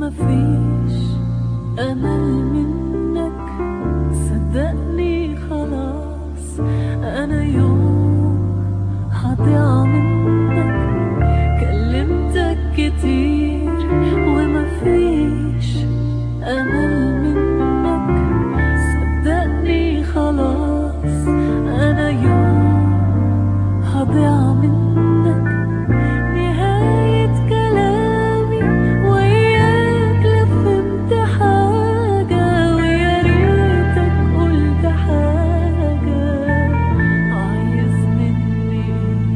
مفيش أمل منك صدقني خلاص أنا يوم هضيع منك كلمتك كتير ومفيش أمل منك صدقني خلاص أنا يوم هضيع منك نهاية كلامي وياك لا فهمت حاجة ويا ريتك قلت حاجة عايز مني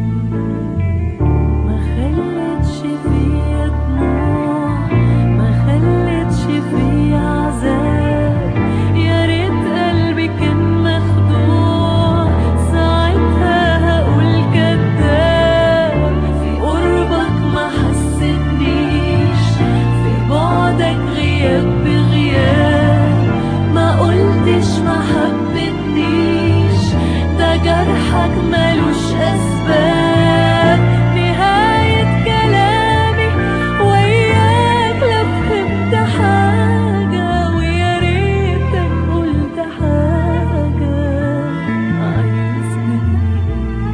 ما خلتش فيا دموع ما خلتش فيا عذاب يا ريت قلبي كان مخدوع ساعتها هقول كداب في قربك ما حسيتنيش في بعدك غياب بغياب ما قلتش ما حبتنيش ده جرحك ملوش أسباب نهاية كلامي وياك لا فهمت حاجة ويا ريتك قلت حاجة عايز مني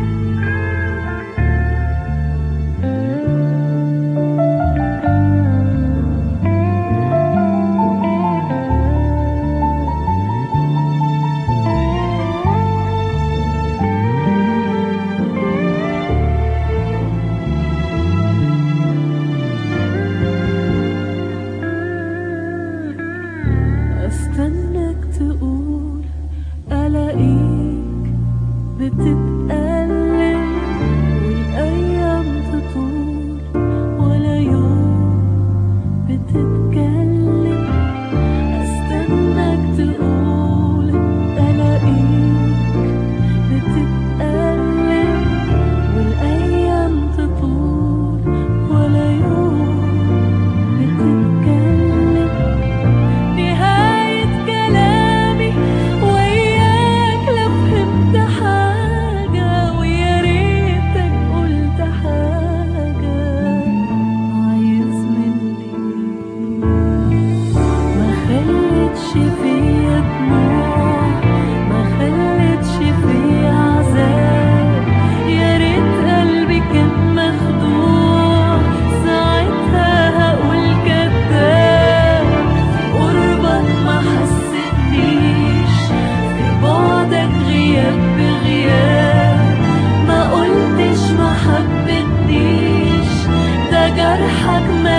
استناك تقول الاقيك بتتألم والايام تطول ولا يوم بتتكلم استناك تقول الاقيك بتتألم والايام تطول ولا يوم بتتكلم نهاية كلامي وياك لا فهمت حاجة ويا ريتك قلت حاجة عايز مني ما خلتش فيا دموع ما خلتش فيا عذاب يا ريت قلبي كان مخدوع ساعتها هقول كداب في قربك ما حسيتنيش في بعدك غياب بغياب ما قلتش ما حبتنيش ده جرحك ما